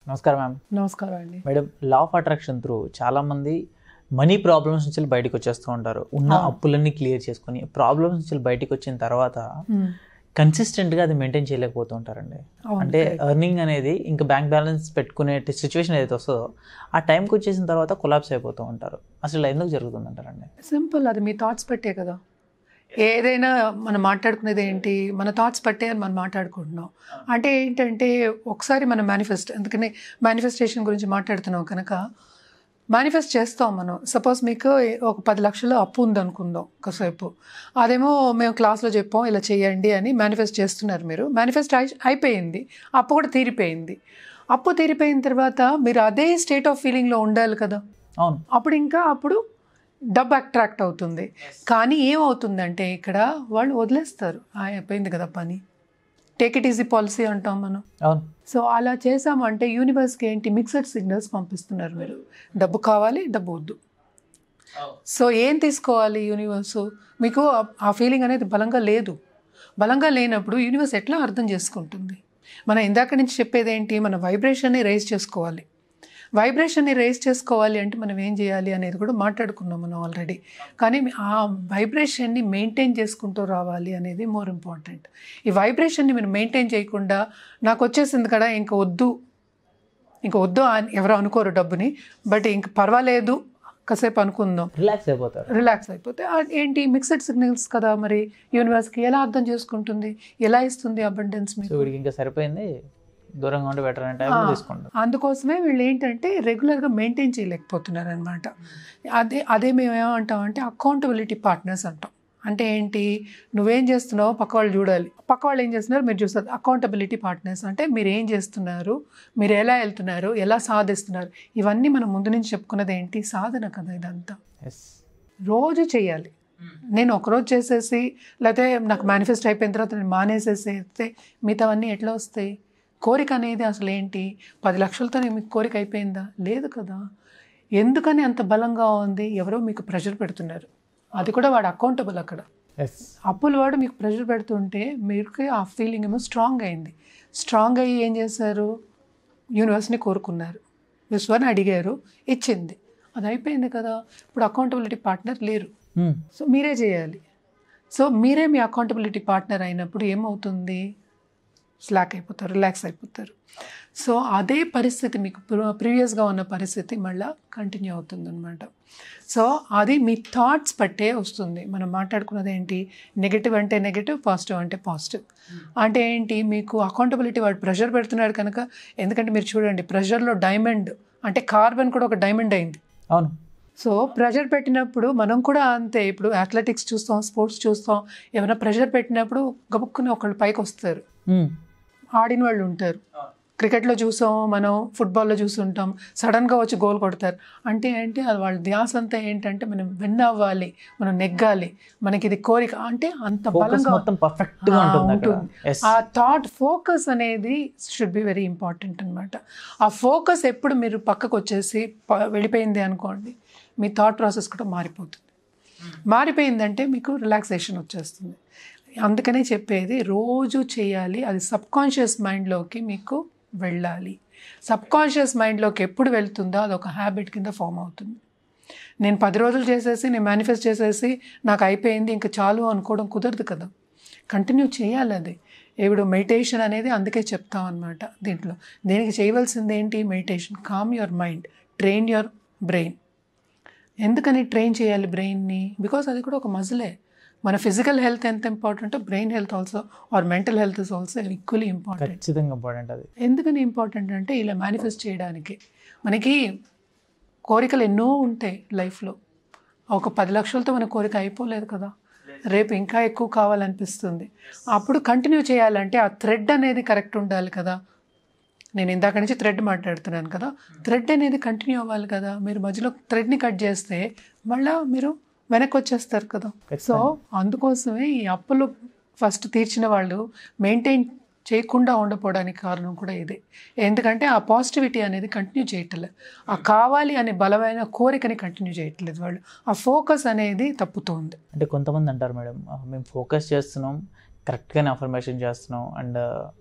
నమస్కారం మ్యామ్ నమస్కారం అండి madam law of attraction through చాలా మంది మనీ ప్రాబ్లమ్స్ నుంచి బయటకు వచ్చేస్తూ ఉంటారు ఉన్న అప్పులన్నీ క్లియర్ చేసుకుని ప్రాబ్లమ్స్ నుంచి బయటకు వచ్చిన తర్వాత కన్సిస్టెంట్గా అది మెయింటైన్ చేయలేకపోతూ ఉంటారండి అవును, అంటే ఎర్నింగ్ అనేది ఇంకా బ్యాంక్ బ్యాలెన్స్ పెట్టుకునే సిచ్యువేషన్ ఏదైతే వస్తుందో ఆ టైంకి వచ్చేసిన తర్వాత కొలాప్స్ అయిపోతూ ఉంటారు అసలు ఇలా ఎందుకు జరుగుతుంది అంటారండి సింపుల్ అది మీ థాట్స్ పెట్టే కదా ఏదైనా మనం మాట్లాడుకునేది ఏంటి మన థాట్స్ పట్టే అని మనం మాట్లాడుకుంటున్నాం అంటే ఏంటంటే ఒకసారి మనం మేనిఫెస్ట్ అందుకని మేనిఫెస్టేషన్ గురించి మాట్లాడుతున్నాం కనుక మేనిఫెస్ట్ చేస్తాం మనం సపోజ్ మీకు ఒక పది లక్షలు అప్పు ఉందనుకుందాం ఒకసేపు అదేమో మేము క్లాస్లో చెప్పాం ఇలా చేయండి అని మేనిఫెస్ట్ చేస్తున్నారు మీరు మేనిఫెస్ట్ అయి అయిపోయింది అప్పు కూడా తీరిపోయింది అప్పు తీరిపోయిన తర్వాత మీరు అదే స్టేట్ ఆఫ్ ఫీలింగ్లో ఉండాలి కదా అవును అప్పుడు ఇంకా అప్పుడు డబ్బు అట్రాక్ట్ అవుతుంది కానీ ఏమవుతుందంటే ఇక్కడ వాళ్ళు వదిలేస్తారు "ఆ, అయిపోయింది కదా పని టేక్ ఇట్ ఈజీ పాలసీ అంటాం మనం అవును సో అలా చేసామంటే యూనివర్స్కి ఏంటి మిక్సడ్ సిగ్నల్స్ పంపిస్తున్నారు మీరు డబ్బు కావాలి డబ్బు వద్దు సో ఏం తీసుకోవాలి యూనివర్స్ మీకు ఆ- ఆ ఫీలింగ్ అనేది బలంగా లేదు బలంగా లేనప్పుడు యూనివర్స్ ఎట్లా అర్థం చేసుకుంటుంది మనం ఇందాక నుంచి చెప్పేది ఏంటి మన వైబ్రేషన్ని రైజ్ చేసుకోవాలి వైబ్రేషన్ని రైజ్ చేసుకోవాలి అంటే మనం ఏం చేయాలి అనేది కూడా మాట్లాడుకున్నాం మనం ఆల్రెడీ కానీ ఆ వైబ్రేషన్ని మెయింటైన్ చేసుకుంటూ రావాలి అనేది మోర్ ఇంపార్టెంట్ ఈ వైబ్రేషన్ని మీరు మెయింటైన్ చేయకుండా నాకు వచ్చేసింది కదా ఇంక వద్దు ఇంక వద్దు అని ఎవరు అనుకోరు డబ్బుని బట్ ఇంక పర్వాలేదు కాసేపు అనుకుందాం రిలాక్స్ అయిపోతారు రిలాక్స్ అయిపోతే ఆ ఏంటి మిక్సెడ్ సిగ్నల్స్ కదా మరి యూనివర్స్కి ఎలా అర్థం చేసుకుంటుంది ఎలా ఇస్తుంది అబండెన్స్ సో మీకు వీడికి ఇంకా సరిపోయింది దూరంగా ఉంటే బెటర్ అనే టైం ఆ. తీసుకుంటాం అందుకోసమే వీళ్ళు ఏంటంటే రెగ్యులర్గా మెయింటైన్ చేయలేకపోతున్నారు అనమాట అదే అదే మేము ఏమంటాం అంటే అకౌంటబిలిటీ పార్ట్నర్స్ అంటాం అంటే ఏంటి నువ్వేం చేస్తున్నావో పక్క వాళ్ళు చూడాలి పక్క వాళ్ళు ఏం చేస్తున్నారు మీరు చూస్తారు అకౌంటబిలిటీ పార్ట్నర్స్ అంటే మీరు ఏం చేస్తున్నారు మీరు ఎలా వెళ్తున్నారు ఎలా సాధిస్తున్నారు ఇవన్నీ మనం ముందు నుంచి చెప్పుకున్నది ఏంటి సాధన కదా ఇదంతా ఎస్ రోజు చేయాలి నేను ఒకరోజు చేసేసి లేకపోతే నాకు మేనిఫెస్ట్ అయిపోయిన తర్వాత నేను మానేసేసేస్తే మిగతావన్నీ ఎట్లా వస్తాయి కోరిక అనేది అసలు ఏంటి పది లక్షలతో మీకు కోరిక అయిపోయిందా లేదు కదా ఎందుకని అంత బలంగా ఉంది ఎవరో మీకు ప్రెషర్ పెడుతున్నారు అది కూడా వాడు అకౌంటబుల్ అక్కడ ఎస్ అప్పుల వాడు మీకు ప్రెషర్ పెడుతుంటే మీకు ఆ ఫీలింగ్ ఏమో స్ట్రాంగ్ అయింది స్ట్రాంగ్ అయ్యి ఏం చేశారు యూనివర్స్ని కోరుకున్నారు విశ్వాన్ని అడిగారు ఇచ్చింది అది అయిపోయింది కదా ఇప్పుడు అకౌంటబిలిటీ పార్ట్నర్ లేరు సో మీరే చేయాలి సో మీరే మీ అకౌంటబిలిటీ పార్ట్నర్ అయినప్పుడు ఏమవుతుంది స్లాక్ అయిపోతారు రిలాక్స్ అయిపోతారు సో అదే పరిస్థితి మీకు ప్రీవియస్గా ఉన్న పరిస్థితి మళ్ళీ కంటిన్యూ అవుతుంది అనమాట సో అది మీ థాట్స్ పట్టే వస్తుంది మనం మాట్లాడుకున్నది ఏంటి నెగిటివ్ అంటే నెగిటివ్ పాజిటివ్ అంటే పాజిటివ్ అంటే ఏంటి మీకు అకౌంటబిలిటీ వాడు ప్రెషర్ పెడుతున్నాడు కనుక ఎందుకంటే మీరు చూడండి ప్రెషర్లో డైమండ్ అంటే కార్బన్ కూడా ఒక డైమండ్ అయింది అవును సో ప్రెషర్ పెట్టినప్పుడు మనం కూడా అంతే ఇప్పుడు అథ్లెటిక్స్ చూస్తాం స్పోర్ట్స్ చూస్తాం ఏమైనా ప్రెషర్ పెట్టినప్పుడు గబుక్కుని ఒకళ్ళు పైకి వస్తారు మ్మ్. ఆడిన వాళ్ళు ఉంటారు క్రికెట్లో చూసాం మనం ఫుట్బాల్లో చూస్తుంటాం సడన్గా వచ్చి గోల్ కొడతారు అంటే ఏంటి అది వాళ్ళ ధ్యాస అంతా ఏంటంటే మనం విన్ అవ్వాలి మనం నెగ్గాలి మనకి ఇది కోరిక అంటే అంత ఫోకస్ బలంగా మొత్తం పర్ఫెక్ట్ గా ఆ, ఉంటుంది అక్కడ ఉంటుంది. ఎస్ ఆ థాట్ ఫోకస్ అనేది షుడ్ బి వెరీ ఇంపార్టెంట్ అనమాట ఆ ఫోకస్ ఎప్పుడు మీరు పక్కకు వచ్చేసి ప- వెళ్ళిపోయింది అనుకోండి మీ థాట్ ప్రాసెస్ కూడా మారిపోతుంది మారిపోయిందంటే మీకు రిలాక్సేషన్ వచ్చేస్తుంది అందుకనే చెప్పేది రోజు చేయాలి అది సబ్ కాన్షియస్ మైండ్లోకి మీకు వెళ్ళాలి సబ్ కాన్షియస్ మైండ్లోకి ఎప్పుడు వెళ్తుందో అది ఒక హ్యాబిట్ కింద ఫామ్ అవుతుంది నేను పది రోజులు చేసేసి నేను మేనిఫెస్ట్ చేసేసి నాకు అయిపోయింది ఇంకా చాలు అనుకోవడం కుదరదు కదా కంటిన్యూ చేయాలి అది ఇప్పుడు మెడిటేషన్ అనేది అందుకే చెప్తాం అనమాట దీంట్లో దీనికి చేయవలసింది ఏంటి meditation calm your mind train your brain ఎందుకని ట్రైన్ చేయాలి బ్రెయిన్ని బికాస్ అది కూడా ఒక మజిలే మన ఫిజికల్ హెల్త్ ఎంత ఇంపార్టెంటో brain health also or mental health is also equally important ఖచ్చితంగా ఇంపార్టెంట్ అది ఎందుకని ఇంపార్టెంట్ అంటే ఇలా మేనిఫెస్ట్ చేయడానికి మనకి కోరికలు ఎన్నో ఉంటాయి లైఫ్లో ఒక పది లక్షలతో మన కోరిక అయిపోలేదు కదా రేపు ఇంకా ఎక్కువ కావాలనిపిస్తుంది అప్పుడు కంటిన్యూ చేయాలంటే ఆ థ్రెడ్ అనేది కరెక్ట్ ఉండాలి కదా నేను ఇందాక నుంచి థ్రెడ్ మాట్లాడుతున్నాను కదా థ్రెడ్ అనేది కంటిన్యూ అవ్వాలి కదా మీరు మధ్యలో థ్రెడ్ని కట్ చేస్తే మళ్ళీ మీరు వెనక్కి వచ్చేస్తారు కదా సో అందుకోసమే ఈ అప్పులు ఫస్ట్ తీర్చిన వాళ్ళు మెయింటైన్ చేయకుండా ఉండకపోవడానికి కారణం కూడా ఇదే ఎందుకంటే ఆ పాజిటివిటీ అనేది కంటిన్యూ చేయట్లేదు ఆ కావాలి అనే బలమైన కోరికని కంటిన్యూ చేయట్లేదు వాళ్ళు ఆ ఫోకస్ అనేది తప్పుతోంది అంటే కొంతమంది అంటారు మేడం "ఆ, మేము ఫోకస్ చేస్తున్నాం కరెక్ట్గానే అఫర్మేషన్ చేస్తున్నాం అండ్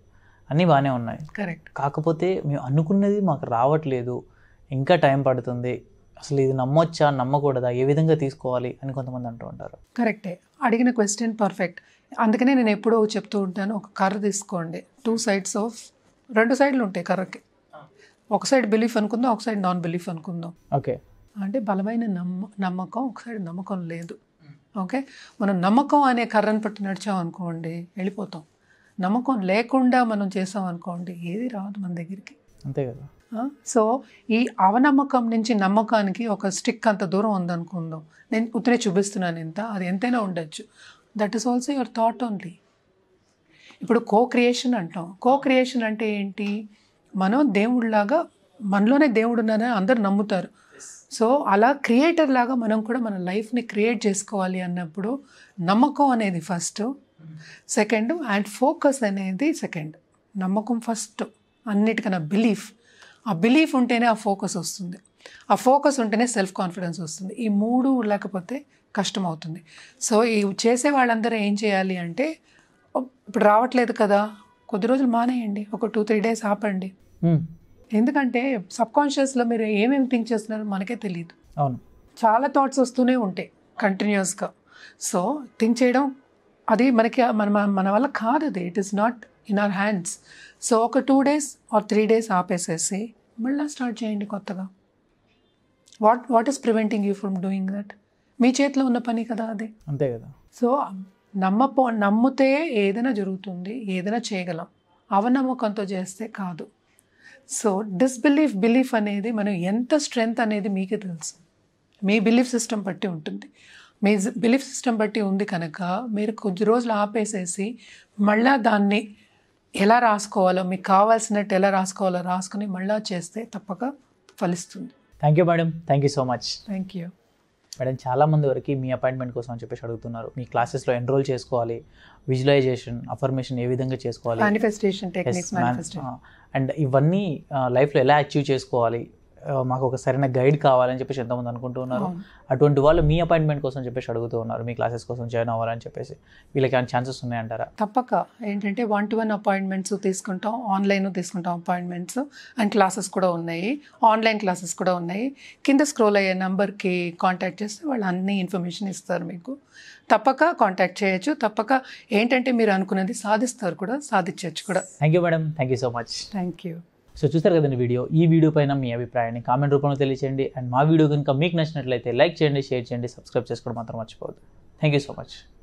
అన్నీ బాగానే ఉన్నాయి కరెక్ట్ కాకపోతే మేము అనుకున్నది మాకు రావట్లేదు ఇంకా టైం పడుతుంది అసలు ఇది నమ్మొచ్చా నమ్మకూడదా ఏ విధంగా తీసుకోవాలి అని కొంతమంది అంటూ ఉంటారు కరెక్టే అడిగిన క్వశ్చన్ పర్ఫెక్ట్ అందుకనే నేను ఎప్పుడూ చెప్తూ ఉంటాను ఒక కర్ర తీసుకోండి టూ సైడ్స్ ఆఫ్ రెండు సైడ్లు ఉంటాయి కర్రకి ఒక సైడ్ బిలీఫ్ అనుకుందాం ఒక సైడ్ నాన్ బిలీఫ్ అనుకుందాం ఓకే అంటే బలమైన నమ్మ నమ్మకం ఒక సైడ్ నమ్మకం లేదు ఓకే మనం నమ్మకం అనే కర్రను పట్టి నడిచాం అనుకోండి వెళ్ళిపోతాం నమ్మకం లేకుండా మనం చేసాం అనుకోండి ఏది రాదు మన దగ్గరికి అంతే కదా ఆ, సో ఈ అవనమ్మకం నుంచి నమ్మకానికి ఒక స్టిక్ అంత దూరం ఉందనుకుందాం నేను ఉత్తనే చూపిస్తున్నాను ఎంత అది ఎంతైనా ఉండొచ్చు that is also your thought only ఇప్పుడు కో క్రియేషన్ అంటాం కో క్రియేషన్ అంటే ఏంటి మనం దేవుడిలాగా మనలోనే దేవుడు ఉన్నారని అందరు నమ్ముతారు సో అలా క్రియేటర్ లాగా మనం కూడా మన లైఫ్ని క్రియేట్ చేసుకోవాలి అన్నప్పుడు నమ్మకం అనేది ఫస్ట్ సెకండ్ అండ్ ఫోకస్ అనేది సెకండ్ నమ్మకం ఫస్ట్ అన్నిటికన్నా బిలీఫ్ ఆ బిలీఫ్ ఉంటేనే ఆ ఫోకస్ వస్తుంది ఆ ఫోకస్ ఉంటేనే సెల్ఫ్ కాన్ఫిడెన్స్ వస్తుంది ఈ మూడు లేకపోతే కష్టం అవుతుంది సో ఈ చేసే వాళ్ళందరూ ఏం చేయాలి అంటే "ఓ, ఇప్పుడు రావట్లేదు కదా కొద్ది రోజులు మానేయండి ఒక టూ త్రీ డేస్ ఆపండి మ్మ్. ఎందుకంటే సబ్కాన్షియస్లో మీరు ఏమేమి థింక్ చేస్తున్నారో మనకే తెలియదు అవును చాలా థాట్స్ వస్తూనే ఉంటాయి కంటిన్యూస్గా సో థింక్ చేయడం అది మనకి మన మన- మన వల్ల కాదు అది it is not in our hands so ఒక two days or three days ఆపేసేసి మళ్ళీ స్టార్ట్ చేయండి కొత్తగా what what is preventing you from doing that మీ చేతిలో ఉన్న పని కదా అది అంతే కదా సో నమ్మపో నమ్మితే ఏదైనా జరుగుతుంది ఏదైనా చేయగలం అవనమ్మకంతో చేస్తే కాదు సో డిస్బిలీఫ్ బిలీఫ్ అనేది మనం ఎంత స్ట్రెంగ్త్ అనేది మీకే తెలుసు మీ బిలీఫ్ సిస్టమ్ బట్టి ఉంటుంది మీ బిలీఫ్ సిస్టమ్ బట్టి ఉంది కనుక మీరు కొద్ది రోజులు ఆపేసేసి మళ్ళా దాన్ని ఎలా రాసుకోవాలో మీకు కావాల్సినట్టు ఎలా రాసుకోవాలో రాసుకుని మళ్ళా చేస్తే తప్పక ఫలిస్తుంది thank you madam thank you so much thank you madam చాలా మంది వరకు మీ అపాయింట్మెంట్ కోసం అని చెప్పేసి అడుగుతున్నారు మీ క్లాసెస్లో ఎన్రోల్ చేసుకోవాలి విజువలైజేషన్ అఫర్మేషన్ ఏ విధంగా చేసుకోవాలి మేనిఫెస్టేషన్ టెక్నిక్స్ మేనిఫెస్టేషన్ అండ్ ఇవన్నీ లైఫ్లో ఎలా అచీవ్ చేసుకోవాలి ఆ, మాకు ఒక సరైన గైడ్ కావాలని చెప్పేసి ఎంతమంది అనుకుంటూ ఉన్నారు అటువంటి వాళ్ళు మీ అపాయింట్మెంట్ కోసం చెప్పేసి అడుగుతూ ఉన్నారు మీ క్లాసెస్ కోసం జాయిన్ అవ్వాలని చెప్పేసి వీళ్ళకి ఏమైనా ఛాన్సెస్ ఉన్నాయంటారా తప్పక ఏంటంటే వన్ టు వన్ అపాయింట్మెంట్స్ తీసుకుంటాం ఆన్లైన్ తీసుకుంటాం అపాయింట్మెంట్స్ అండ్ క్లాసెస్ కూడా ఉన్నాయి ఆన్లైన్ క్లాసెస్ కూడా ఉన్నాయి కింద స్క్రోల్ అయ్యే నెంబర్కి కాంటాక్ట్ చేస్తే వాళ్ళు అన్ని ఇన్ఫర్మేషన్ ఇస్తారు మీకు తప్పక కాంటాక్ట్ చేయొచ్చు తప్పక ఏంటంటే మీరు అనుకున్నది సాధిస్తారు కూడా సాధించవచ్చు కూడా thank you madam thank you so much thank you so చూస్తారు కదండి వీడియో ఈ వీడియో పైన మీ అభిప్రాయాన్ని కామెంట్ రూపంలో తెలియచేయండి అండ్ మా వీడియో కనుక మీకు నచ్చినట్లయితే లైక్ చేయండి షేర్ చేయండి సబ్స్క్రైబ్ చేసుకోవడం మాత్రం మర్చిపోవద్దు థ్యాంక్ యూ సో మచ్